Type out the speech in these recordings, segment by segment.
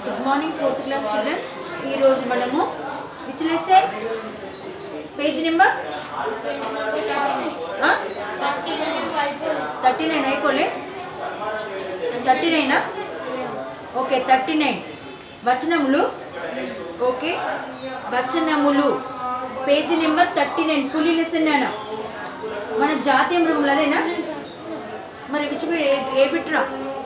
Good morning fourth class children ఈరోజు మనము which lesson page number thirty nine అయిపోలే thirty నైనా ఓకే థర్టీ నైన్ వచనములు ఓకే వచనములు పేజీ నెంబర్ థర్టీ నైన్ పులి లెసన్ నాన్న మన జాతీయ మృగములు అదేనా మరి విచ్ బి- ఏ- ఏ బిట్రా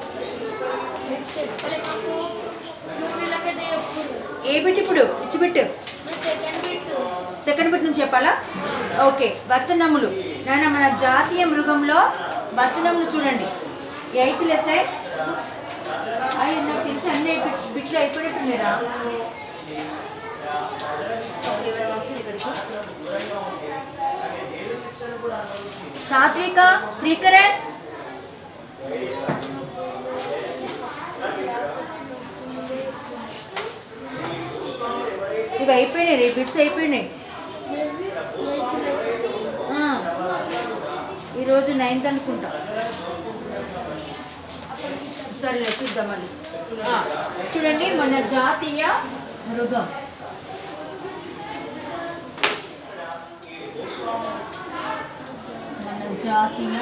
ఏ బిట్ ఇప్పుడు విచ్ బిట్ సెకండ్ బిట్ నుంచి చెప్పాలా ఓకే వచనములు నాన్న మన జాతీయ మృగంలో వచనములు చూడండి ఎయిత్ లెసన్ అయ్యి నాకు తెలిసి అన్ని బిట్ బిట్లు అయిపోయినట్టున్నారా ఓకే, ఎవరైనా వచ్చారు ఇక్కడికి సాత్విక శ్రీకరణ్ ఇవి అయిపోయినాయి రే బిట్స్ అయిపోయినాయి ఆ, ఈరోజు నైన్త్ అనుకుంటా సరేలే చూద్దాం మళ్ళీ ఆ, చూడండి మన జాతీయ మృగం మన జాతీయ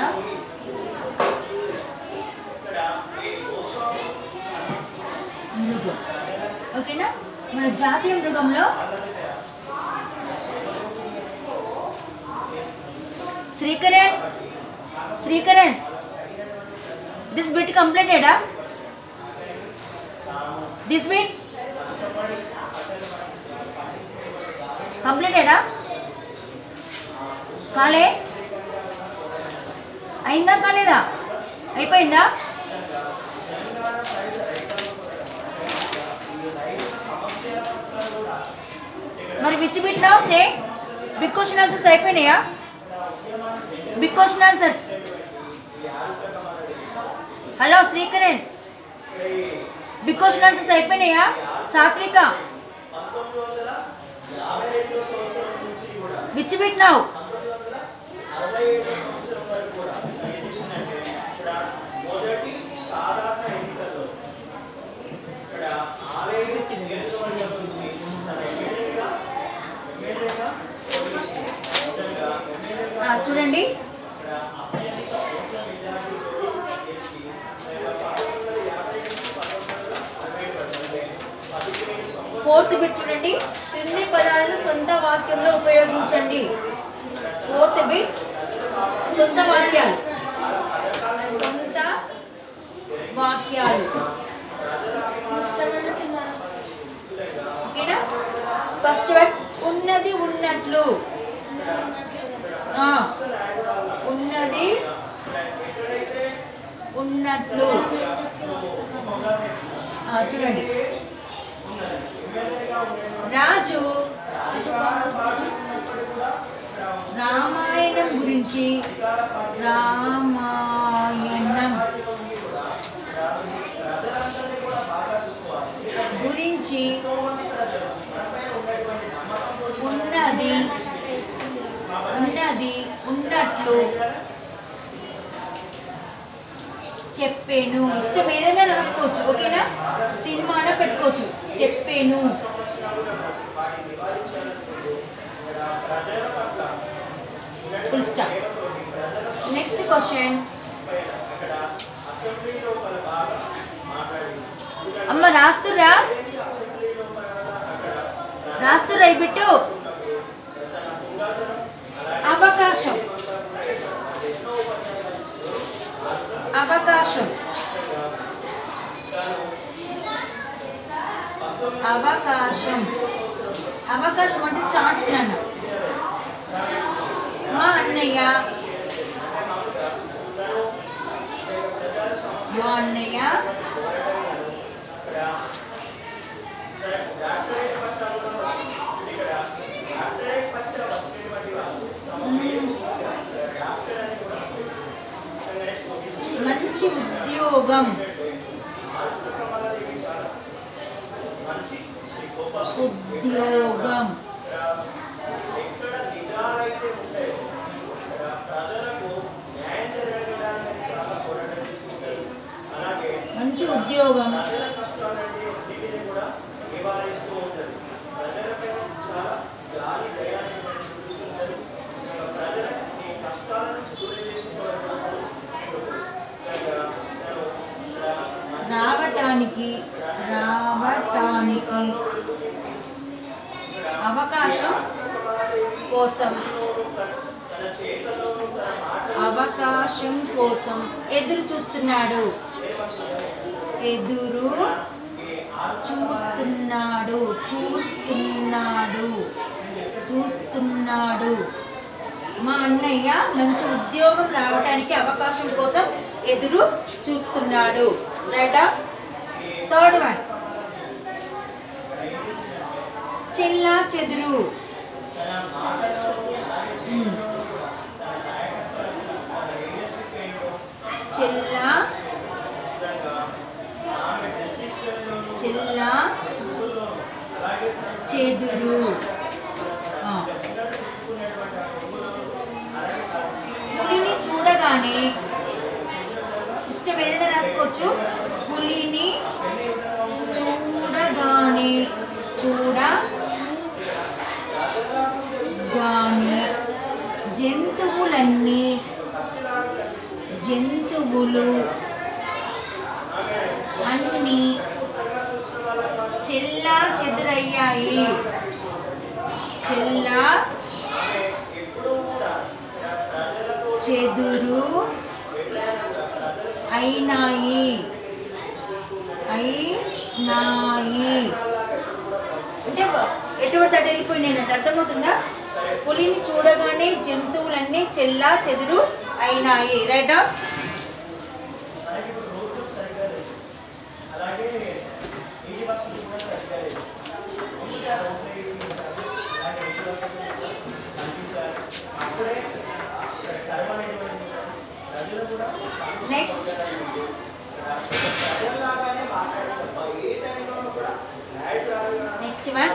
మృగం ఓకేనా మన జాతీయ మృగంలో శ్రీకరణ్ శ్రీకరణ్ దిస్ బిట్ కంప్లీటెడా దిస్ బిట్ కంప్లీటెడా కాలే అయిందా కాలేదా అయిపోయిందా మరి విచ్ బిట్ నా సే బిగ్ క్వశ్చన్ ఆన్సర్స్ అయిపోయినాయా big question answers hello Srikaran big question answers అయిపోయినాయా సాత్విక విచ్ బిట్ నావు ఆ, చూడండి ఫోర్త్ బిట్ చూడండి క్రింది పదాలను సొంత వాక్యంలో ఉపయోగించండి ఫోర్త్ బిట్ సొంత వాక్యాలు సొంత వాక్యాలు ఓకేనా ఫస్ట్ బిట్ ఉన్నది ఉన్నట్లు ఆ, ఉన్నది ఉన్నట్లు ఆ, చూడండి రాజు రామాయణం గురించి రామాయణం గురించి ఉన్నది ఉన్నది ఉన్నట్లు చెప్పాను ఇష్టం ఏదైనా రాసుకోవచ్చు ఓకేనా సినిమాన పెట్టుకోవచ్చు చెప్పాను ఫుల్ స్టాప్ నెక్స్ట్ క్వశ్చన్ అమ్మ రాస్తురా రాస్తురా ఈ బిట్టు అవకాశం అవకాశం అవకాశం అవకాశం అంటే ఛాన్స్ నాన్న మా అన్నయ్య మా అన్నయ్య మంచి ఉద్యోగం ఉద్యోగం మంచి ఉద్యోగం రావటానికి రావటానికి అవకాశం కోసం అవకాశం కోసం ఎదురు చూస్తున్నాడు ఎదురు చూస్తున్నాడు చూస్తున్నాడు చూస్తున్నాడు మా అన్నయ్య మంచి ఉద్యోగం రావడానికి అవకాశం కోసం ఎదురు చూస్తున్నాడు రైటా థర్డ్ వన్ చిల్లా చెదురు మ్మ్. చిల్లా చిల్లా చెదురు ఆ. పులిని చూడగానే ఇష్టం ఏదైనా రాసుకోవచ్చు పులిని చూడగానే చూడ గాని జంతువులన్నీ జంతువులు అన్నీ చెల్లా చెదురయ్యాయి చెల్లా చెదురు అయినాయి అయినాయి అంటే ఎటువంటి అటు వెళ్ళిపోయినాయి అంటే అర్థమవుతుందా పులిని చూడగానే జంతువులన్నీ చెల్లా చెదురు అయినాయి రైటా నెక్స్ట్ నెక్స్ట్ వన్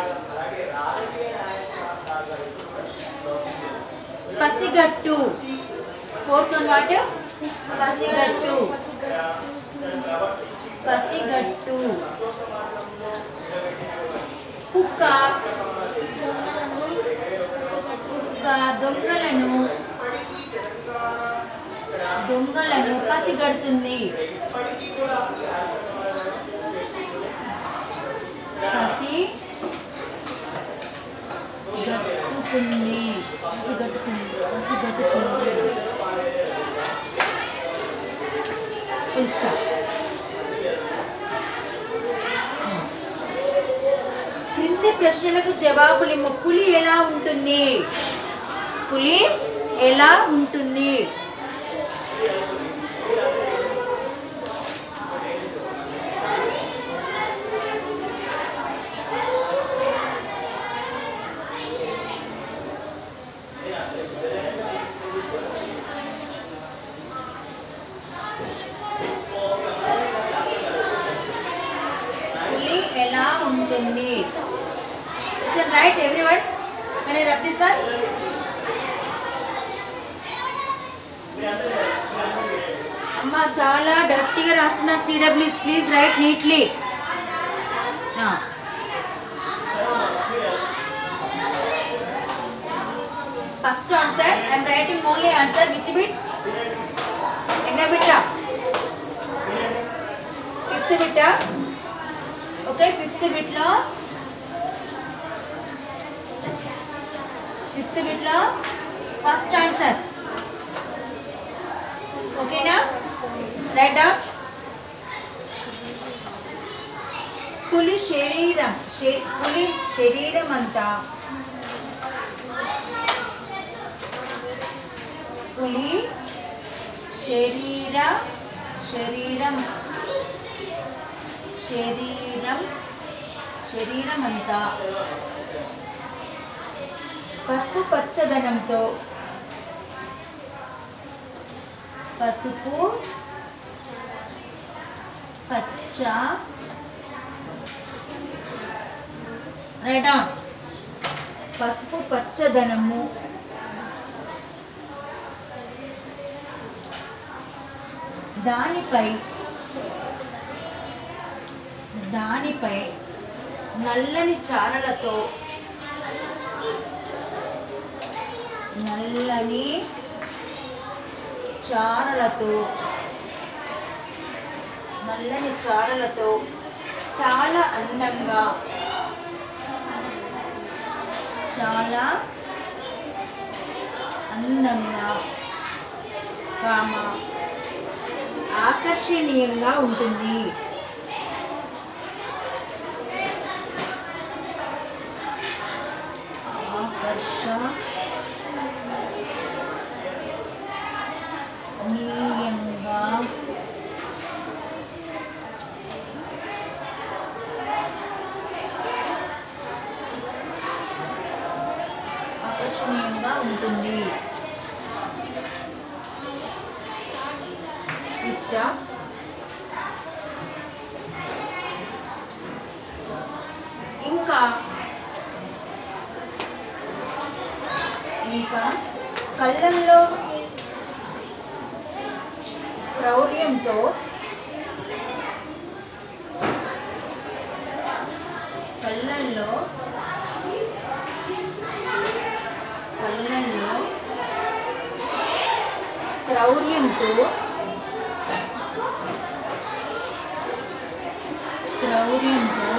పసిగట్టు ఫోర్త్ వన్ వాట్ పసిగట్టు పసిగట్టు కుక్క కుక్క దొంగలను దొంగలను పసిగడుతుంది పసి గట్టుకుంది పసి గట్టుకుంది పసి గట్టుకుంది ఫుల్ స్టాప్ క్రింది ప్రశ్నలకు జవాబులిమ్ము పులి ఎలా ఉంటుంది పులి ఎలా ఉంటుంది పులి ఎలా ఉంటుంది is right every one can I rub this one అమ్మ చాలా డర్టీగా రాస్తున్నారు సిడబ్ల్యూస్ please write neatly first answer I'm writing only answer which bit ఎన్న బిట్టా ఫిఫ్త్ బిట్టా ఓకే ఫిఫ్త్ బిట్లో ఫిఫ్త్ బిట్లో ఫస్ట్ ఆన్సర్ ఓకేనా రైట్ అవుట్ పులి శరీరం శే- పులి శరీరం అంతా పులి శరీర శరీరం శరీరం శరీరం అంతా పసుపు పచ్చదనంతో పసుపు పచ్చ రైట్ ఆన్ పసుపు పచ్చదనము దానిపై దానిపై నల్లని చారలతో నల్లని చారలతో నల్లని చారలతో చాలా అందంగా చాలా అందంగా కామ ఆకర్షణీయంగా ఉంటుంది ఆకర్షణీయంగా ఆకర్షణీయంగా ఉంటుంది ఇష్ట ఇంకా ఇంకా కళ్ళల్లో క్రౌర్యంతో కళ్ళల్లో కళ్ళల్లో క్రౌర్యంతో క్రౌర్యంతో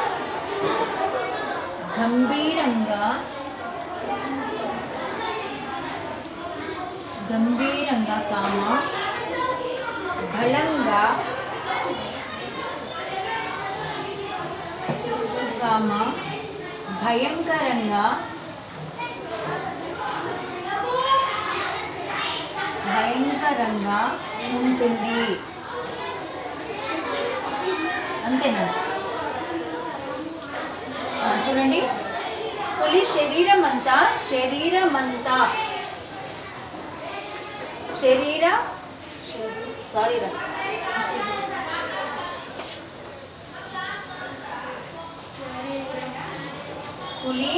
గంభీరంగా గంభీరంగా కామ బలంగా కామ భయంకరంగా భయంకరంగా ఉంటుంది అంతేనా ఆ, చూడండి పులి శరీరం అంతా శరీరం అంతా శరీర సారీ రా పులి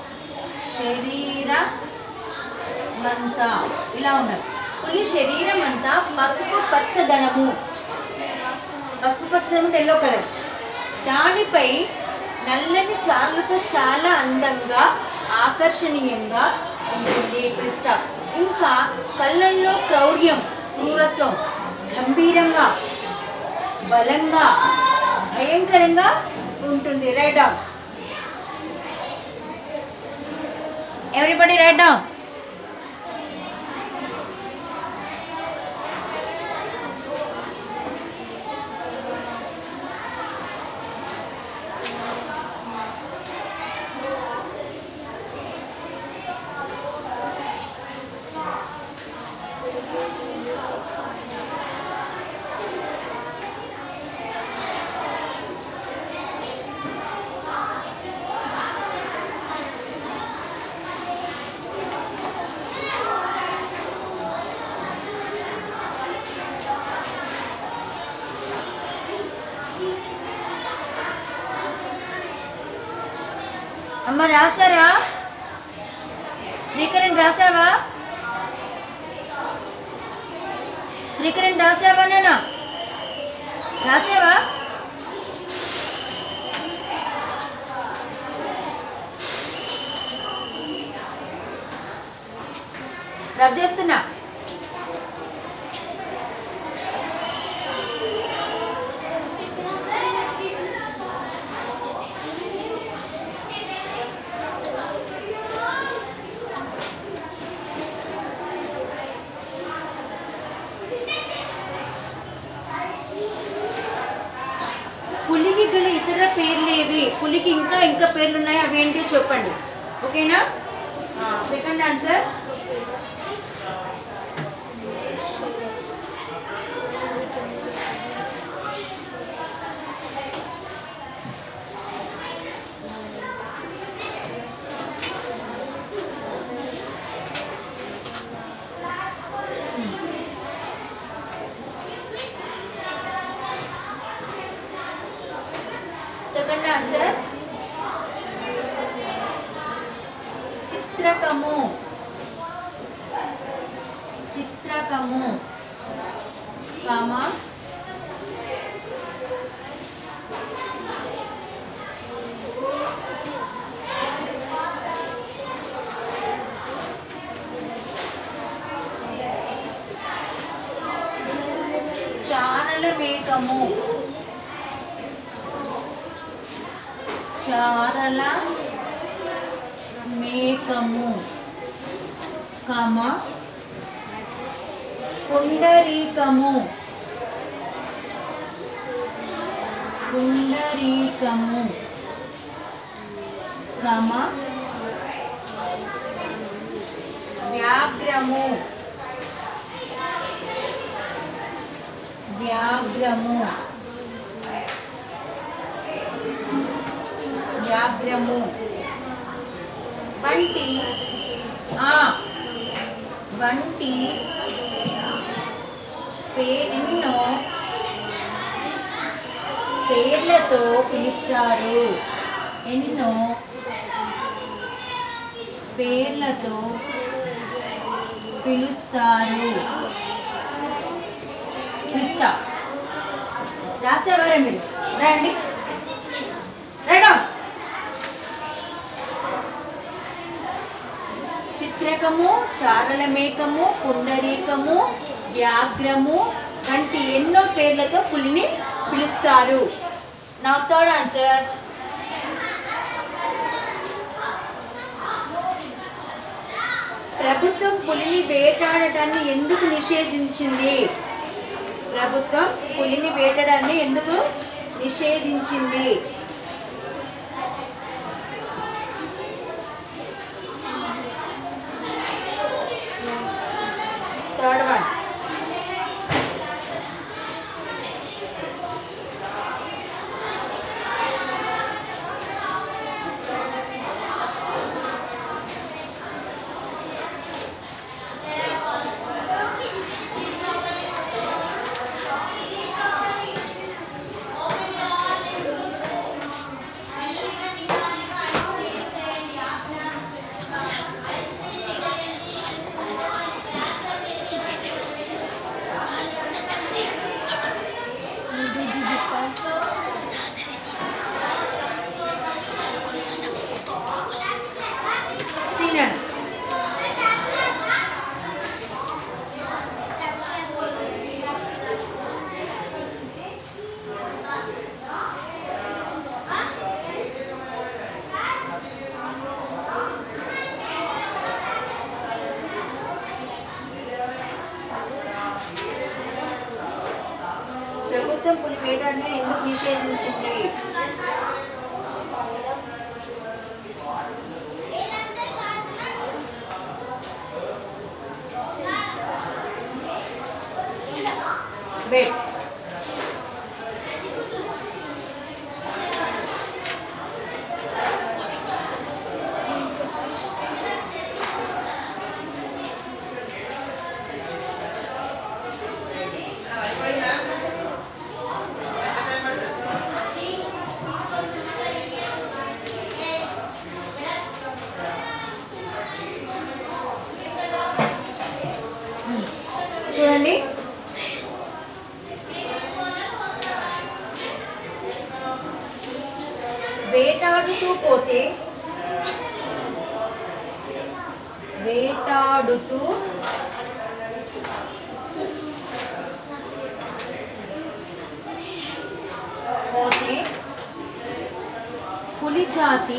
శరీరమంతా ఇలా ఉండాలి పులి శరీరం అంతా పసుపు పచ్చదనము పసుపు పచ్చదనం అంటే ఎల్లో కలర్ దానిపై నల్లని చారులతో చాలా అందంగా ఆకర్షణీయంగా ఉంటుంది పృష్ట ఇంకా కళ్ళల్లో క్రౌర్యం క్రూరత్వం గంభీరంగా బలంగా భయంకరంగా ఉంటుంది write down everybody write down అమ్మ రాసారా శ్రీకరణ్ రాసావా శ్రీకరణ్ రాసావా నాన్న రాసావా రబ్ చేస్తున్నా పులికి గల ఇతర పేర్లు ఏవి పులికి ఇంకా ఇంకా పేర్లు ఉన్నాయి అవి ఏంటి చెప్పండి ఓకేనా సెకండ్ ఆన్సర్ సెకండ్ ఆన్సర్ చిత్రకము చిత్రకము కామ మేకము చారల మేకము కమ పుండరీకము పుండరీకము కమ వ్యాఘ్రము వ్యాఘ్రము వ్యాఘ్రము వంటి ఆ వంటి పే ఎన్నో పేర్లతో పిలుస్తారు ఎన్నో పేర్లతో పిలుస్తారు క్లిష్ట రాసేవారా మీరు రండి రైట్ చిత్రకము చారల మేకము పుండరీకము వ్యాఘ్రము వంటి ఎన్నో పేర్లతో పులిని పిలుస్తారు నా థర్డ్ ఆన్సర్ ప్రభుత్వం పులిని వేటాడటాన్ని ఎందుకు నిషేధించింది ప్రభుత్వం పులిని వేటడాన్ని ఎందుకు నిషేధించింది థర్డ్ వన్ సీనన్ ప్రభుత్వం పులి వేటాడిని ఎందుకు నిషేధించింది వెయిట్ చూడండి వేటాడుతూ పోతే వేటాడుతూ పోతే పులి జాతి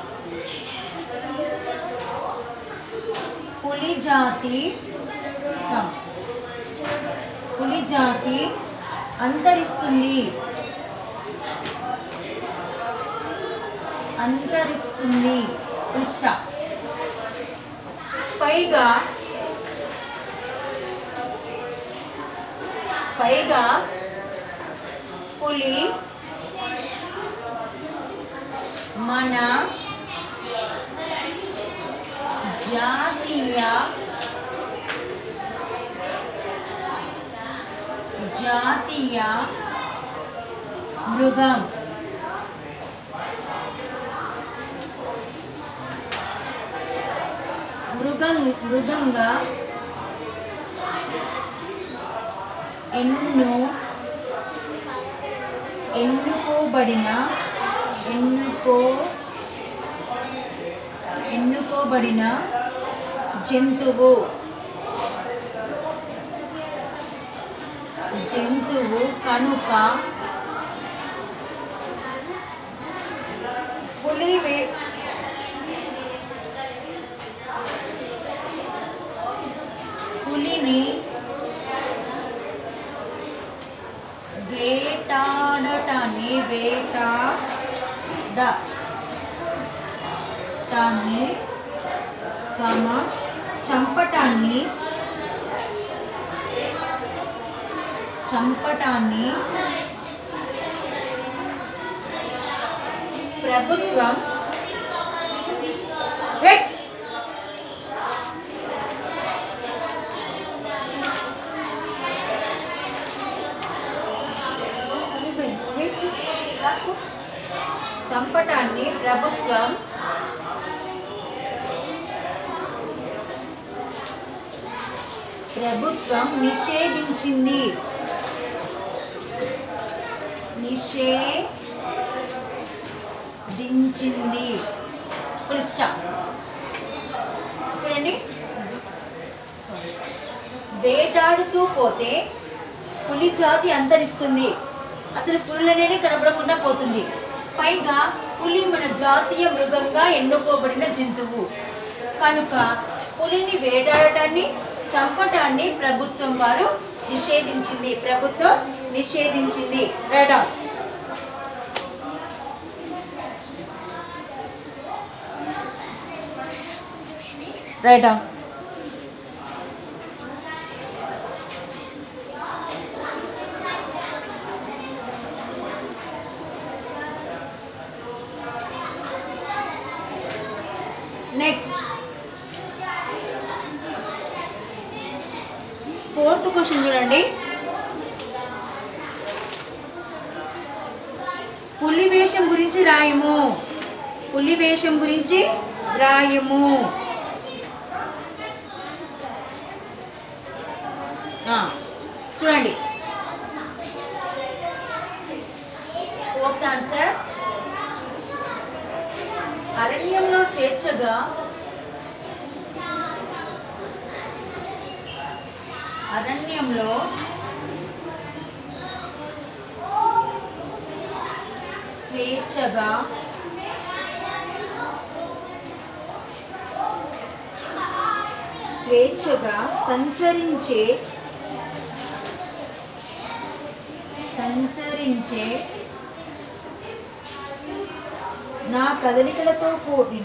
పులి జాతి కమ్. పులి జాతి అంతరిస్తుంది అంతరిస్తుంది క్లిష్ట పైగా పైగా పులి మన జాతీయ జాతీయ మృగం మృగం మృగంగా ఎన్నో ఎన్నుకోబడిన ఎన్నుకో ఎన్నుకోబడిన జంతువు జంతువు కనుక పులి వే పులిని వేటాడటాన్ని వేటాడటాన్ని కామ చంపటాన్ని చంపటాన్ని ప్రభుత్వం వెట్ వెయిట్ రాసుకో చంపటాన్ని ప్రభుత్వం ప్రభుత్వం నిషేధించింది నిషేధించింది ఫుల్ స్టాప్ చూడండి Sorry. వేటాడుతూ పోతే పులి జాతి అంతరిస్తుంది అసలు పులులనేది కనబడకుండా పోతుంది పైగా పులి మన జాతీయ మృగంగా ఎన్నుకోబడిన జంతువు కనుక పులిని వేటాడటాన్ని చంపటాన్ని ప్రభుత్వం వారు నిషేధించింది ప్రభుత్వం నిషేధించింది right on right on next fourth question చూడండి పులి వేషం గురించి రాయము పులి వేషం గురించి రాయము ఆ, చూడండి ఫోర్త్ ఆన్సర్ అరణ్యంలో స్వేచ్ఛగా అరణ్యంలో స్వేచ్ఛగా స్వేచ్ఛగా సంచరించే సంచరించే నా కదలికలతో కూడిన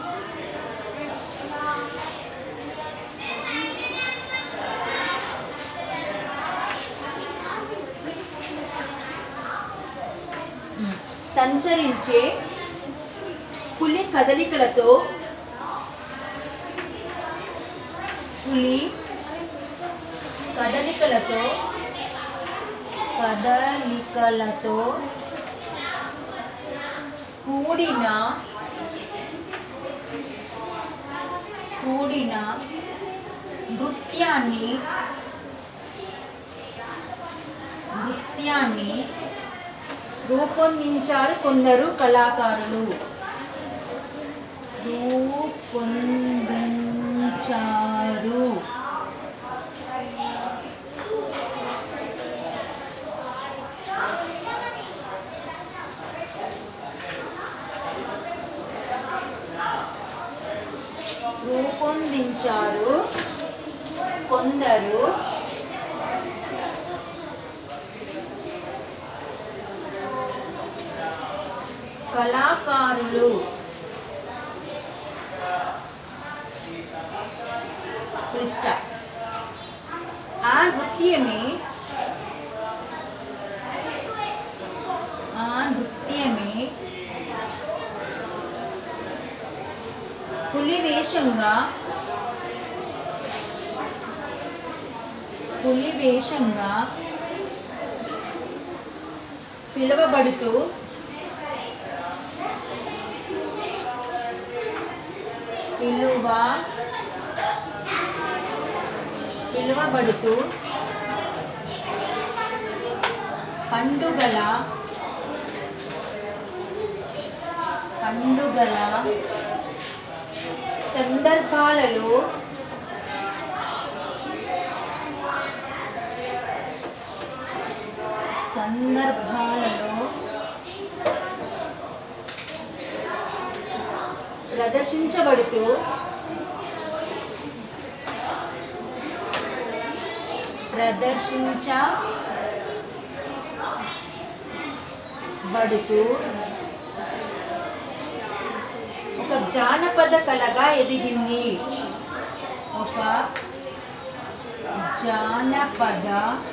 సంచరించే పులి కదలికలతో పులి కదలికలతో కదలికలతో కూడిన కూడిన నృత్యాన్ని నృత్యాన్ని రూపొందించారు కొందరు కళాకారులు రూపొందించారు రూపొందించారు కొందరు కళాకారులు క్లిష్ట ఆ నృత్యమే ఆ నృత్యమే పులి వేషంగా పులి వేషంగా పిలువబడుతూ పిలువ పిలువబడుతూ పండుగల పండుగల సందర్భాలలో సందర్భాలలో ప్రదర్శించబడుతూ ప్రదర్శించబడుతూ ఒక జానపద కళగా ఎదిగింది ఒక జానపద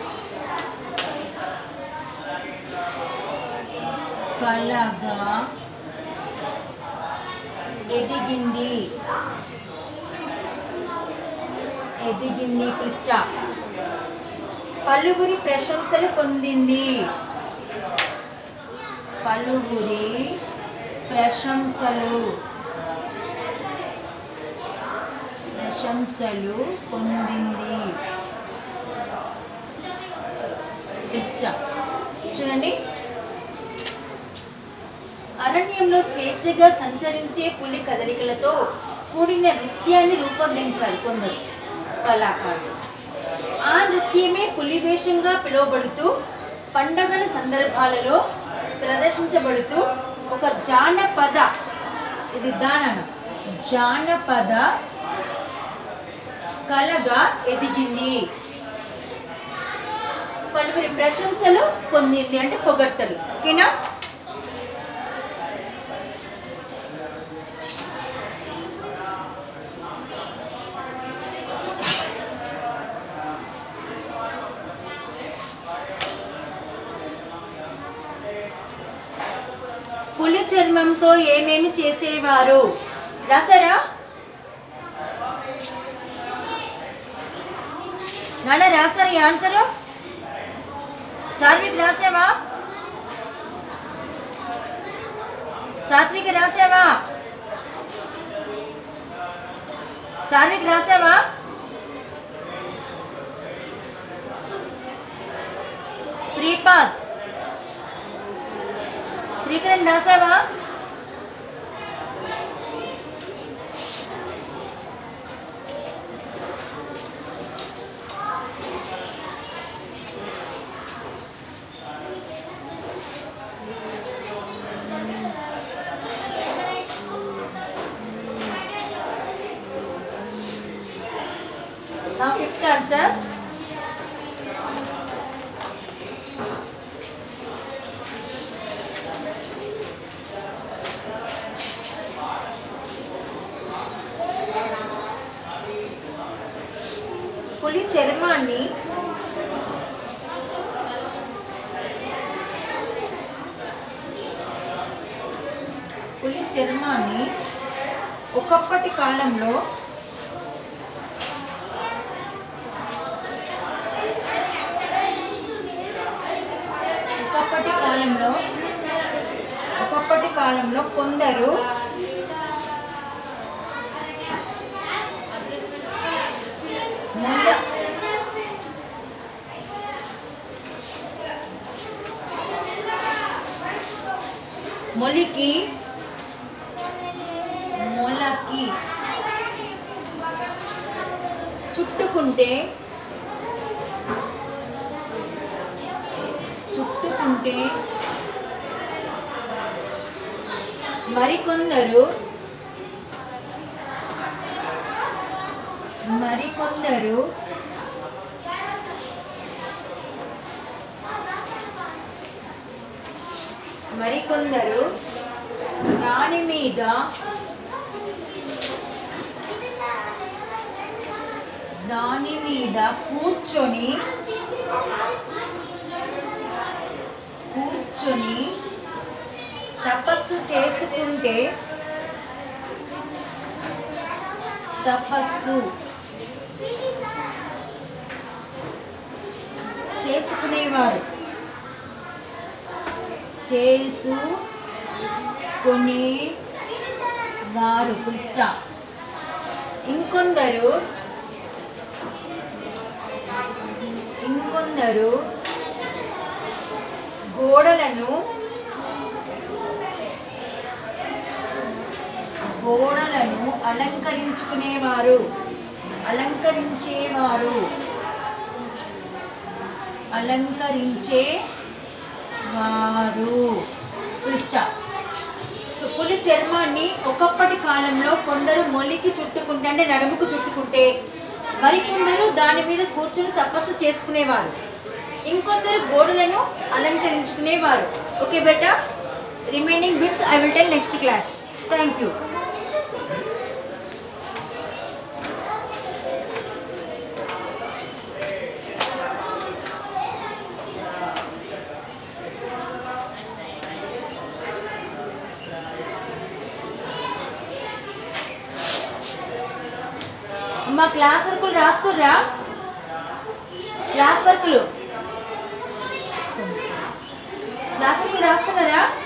కళగా ఎదిగింది ఎదిగింది పృష్ట పలువురి ప్రశంసలు పొందింది పలువురి ప్రశంసలు ప్రశంసలు పొందింది ఇష్ట చూడండి అరణ్యంలో స్వేచ్ఛగా సంచరించే పులి కదలికలతో కూడిన నృత్యాన్ని రూపొందించారు కొందరు కళాకారులు ఆ నృత్యమే పులి వేషంగా పిలువబడుతూ పండగల సందర్భాలలో ప్రదర్శించబడుతూ ఒక జానపద ఇది దానన జానపద కళగా ఎదిగింది పలువురి ప్రశంసలు పొందింది అంటే పొగడ్తలు ఓకేనా పులి చర్మంతో ఏమేమి చేసేవారు రాసారా నాన్న రాసారు ఈ ఆన్సరు చార్విక్ రాసావా సాత్విక్ రాసావా చార్విక్ రాసావా శ్రీపాద్ శ్రీకరణ్ రాసావా నా ఫిఫ్త్ ఆన్సర్ పులి చర్మాన్ని పులి చర్మాన్ని ఒకప్పటి కాలంలో ఒకప్పటి కాలంలో ఒకప్పటి కాలంలో కొందరు మొల మొలికి మొలకి చుట్టుకుంటే చుట్టుకుంటే మరికొందరు మరికొందరు మరికొందరు దాని మీద దాని మీద కూర్చొని కూర్చొని తపస్సు చేసుకుంటే తపస్సు చేసుకునేవారు చేసు కొని వారు పుష్ట ఇంకొందరు ఇంకొందరు గోడలను గోడలను అలంకరించుకునేవారు అలంకరించేవారు అలంకరించే వారు పృష్ట సో పులి చర్మాన్ని ఒకప్పటి కాలంలో కొందరు మొలికి చుట్టుకుంటే అంటే నడుముకు చుట్టుకుంటే మరికొందరు దాని మీద కూర్చుని తపస్సు చేసుకునేవారు ఇంకొందరు గోడలను అలంకరించుకునేవారు ఓకే బేటా remaining bits I will tell next class thank you అమ్మా క్లాస్ వర్కులు రాస్తుర్రా క్లాస్ వర్కులు క్లాస్ వర్కులు రాస్తున్నారా